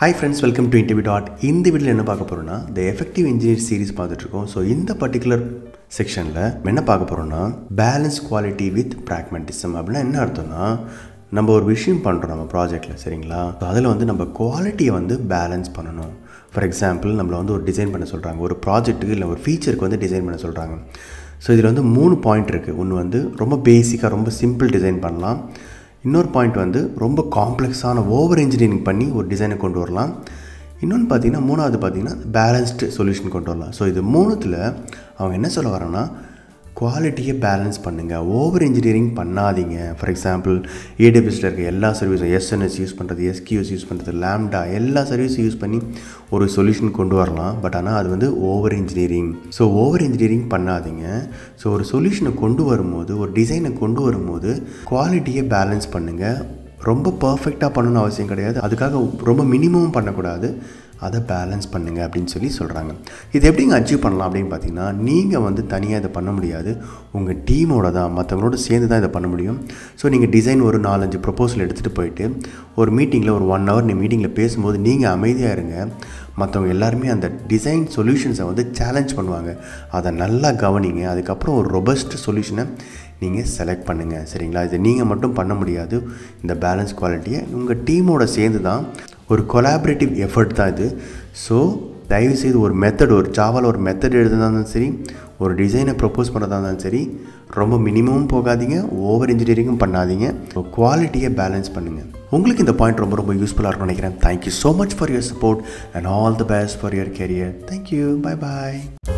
hi friends welcome to interview dot இந்த வீடியோவில் என்ன பார்க்க போகிறோம்னா த எஃபெக்டிவ் இன்ஜினியர் சீரிஸ் பார்த்துட்ருக்கோம் ஸோ இந்த பர்டிகுலர் செக்ஷனில் என்ன பார்க்க போகிறோம்னா பேலன்ஸ் குவாலிட்டி வித் ப்ராக்மெட்டிசம் அப்படின்னா என்ன அர்த்தம்னா நம்ம ஒரு விஷயம் பண்ணுறோம் நம்ம ப்ராஜெக்டில் சரிங்களா ஸோ அதில் வந்து நம்ம குவாலிட்டியை வந்து பேலன்ஸ் பண்ணணும் ஃபார் எக்ஸாம்பிள் நம்மளை வந்து ஒரு டிசைன் பண்ண சொல்கிறாங்க ஒரு ப்ராஜெக்ட்டுக்கு இல்லை ஒரு ஃபீச்சருக்கு வந்து டிசைன் பண்ண சொல்கிறாங்க ஸோ இதில் வந்து மூணு பாயிண்ட் இருக்குது ஒன்று வந்து ரொம்ப பேசிக்காக ரொம்ப சிம்பிள் டிசைன் பண்ணலாம் இன்னொரு பாயிண்ட் வந்து ரொம்ப காம்ப்ளெக்ஸான ஓவர் இன்ஜினியரிங் பண்ணி ஒரு டிசைனை கொண்டு வரலாம் இன்னொன்று பார்த்தீங்கன்னா மூணாவது பார்த்தீங்கன்னா பேலன்ஸ்டு சொல்யூஷன் கொண்டு வரலாம் ஸோ இது மூணுத்தில் அவங்க என்ன சொல்ல வராங்கன்னா குவாலிட்டியை பேலன்ஸ் பண்ணுங்கள் ஓவர் இன்ஜினியரிங் பண்ணாதீங்க ஃபார் எக்ஸாம்பிள் ஏடபிள்யூஸில் இருக்க எல்லா சர்வீஸும் எஸ்என்எஸ் யூஸ் பண்ணுறது எஸ்கியூஎஸ் யூஸ் பண்ணுறது லேம்டா எல்லா சர்வீஸும் யூஸ் பண்ணி ஒரு சொல்யூஷன் கொண்டு வரலாம் பட் ஆனால் அது வந்து over engineering so over engineering பண்ணாதீங்க ஸோ ஒரு சொல்யூஷனை கொண்டு வரும்போது ஒரு டிசைனை கொண்டு வரும்போது குவாலிட்டியை பேலன்ஸ் பண்ணுங்கள் ரொம்ப பர்ஃபெக்டாக பண்ணணும்னு அவசியம் கிடையாது அதுக்காக ரொம்ப மினிமம் பண்ணக்கூடாது அதை பேலன்ஸ் பண்ணுங்கள் அப்படின்னு சொல்லி சொல்கிறாங்க இது எப்படிங்க அச்சீவ் பண்ணலாம் அப்படின்னு பார்த்தீங்கன்னா நீங்கள் வந்து தனியாக இதை பண்ண முடியாது உங்கள் டீமோட தான் மற்றவங்களோட சேர்ந்து தான் இதை பண்ண முடியும் ஸோ நீங்கள் டிசைன் ஒரு நாலஞ்சு ப்ரொப்போசல் எடுத்துகிட்டு போயிட்டு ஒரு மீட்டிங்கில் ஒரு ஒன் ஹவர் நீ மீட்டிங்கில் பேசும்போது நீங்கள் அமைதியாக இருங்க மற்றவங்க எல்லாருமே அந்த டிசைன் சொல்யூஷன்ஸை வந்து சேலஞ்ச் பண்ணுவாங்க அதை நல்லா கவனிங்க அதுக்கப்புறம் ஒரு ரொபஸ்ட் சொல்யூஷனை நீங்கள் செலக்ட் பண்ணுங்கள் சரிங்களா இது நீங்கள் மட்டும் பண்ண முடியாது இந்த பேலன்ஸ் குவாலிட்டியை உங்கள் டீமோட சேர்ந்து தான் ஒரு கொலாபரேட்டிவ் எஃபர்ட் தான் இது ஸோ தயவுசெய்து ஒரு மெத்தட் ஒரு ஜாவால் ஒரு மெத்தட் எழுதுனா இருந்தாலும் சரி ஒரு டிசைனை ப்ரப்போஸ் பண்ணுறதா இருந்தாலும் சரி ரொம்ப மினிமமும் போகாதீங்க ஓவர் இன்ஜினியரிங்கும் பண்ணாதீங்க குவாலிட்டியை பேலன்ஸ் பண்ணுங்கள் உங்களுக்கு இந்த பாயிண்ட் ரொம்ப ரொம்ப யூஸ்ஃபுல்லாக இருக்கும்னு நினைக்கிறேன் thank you so much for your support and all the best for your career thank you bye bye